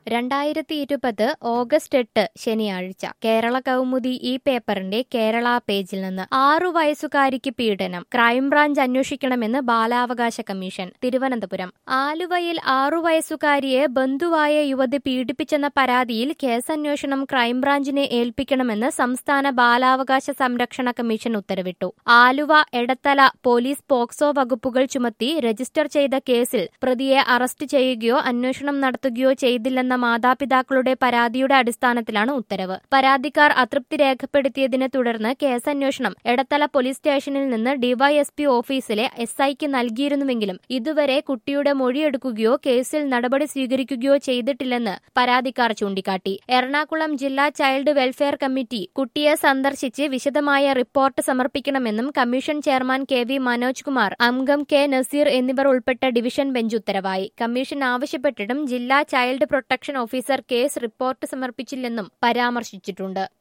രണ്ടായിരത്തി ഇരുപത് ഓഗസ്റ്റ് എട്ട് ശനിയാഴ്ച കേരള കൗമുദി ഈ പേപ്പറിന്റെ കേരള പേജിൽ നിന്ന് ആറു വയസ്സുകാരിക്ക് പീഡനം ക്രൈംബ്രാഞ്ച് അന്വേഷിക്കണമെന്ന് ബാലാവകാശ കമ്മീഷൻ തിരുവനന്തപുരം ആലുവയിൽ ആറു വയസ്സുകാരിയെ ബന്ധുവായ യുവതി പീഡിപ്പിച്ചെന്ന പരാതിയിൽ കേസന്വേഷണം ക്രൈംബ്രാഞ്ചിനെ ഏൽപ്പിക്കണമെന്ന് സംസ്ഥാന ബാലാവകാശ സംരക്ഷണ കമ്മീഷൻ ഉത്തരവിട്ടു ആലുവ എടത്തല പോലീസ് പോക്സോ വകുപ്പുകൾ ചുമത്തി രജിസ്റ്റർ ചെയ്ത കേസിൽ പ്രതിയെ അറസ്റ്റ് ചെയ്യുകയോ അന്വേഷണം നടത്തുകയോ ചെയ്തില്ലെന്ന മാതാപിതാക്കളുടെ പരാതിയുടെ അടിസ്ഥാനത്തിലാണ് ഉത്തരവ് പരാതിക്കാർ അതൃപ്തി രേഖപ്പെടുത്തിയതിനെ തുടർന്ന് കേസന്വേഷണം എടത്തല പോലീസ് സ്റ്റേഷനിൽ നിന്ന് ഡിവൈഎസ്പി ഓഫീസിലെ എസ് ഐക്ക് നൽകിയിരുന്നുവെങ്കിലും ഇതുവരെ കുട്ടിയുടെ മൊഴിയെടുക്കുകയോ കേസിൽ നടപടി സ്വീകരിക്കുകയോ ചെയ്തിട്ടില്ലെന്ന് പരാതിക്കാർ ചൂണ്ടിക്കാട്ടി എറണാകുളം ജില്ലാ ചൈൽഡ് വെൽഫെയർ കമ്മിറ്റി കുട്ടിയെ സന്ദർശിച്ച് വിശദമായ റിപ്പോർട്ട് സമർപ്പിക്കണമെന്നും commission chairman K V Manoj Kumar അംഗം കെ നസീർ എന്നിവർ ഉൾപ്പെട്ട ഡിവിഷൻ ബെഞ്ച് ഉത്തരവായി കമ്മീഷൻ ആവശ്യപ്പെട്ടിട്ടും ജില്ലാ child protection officer case report സമർപ്പിച്ചില്ലെന്നും പരാമർശിച്ചിട്ടുണ്ട്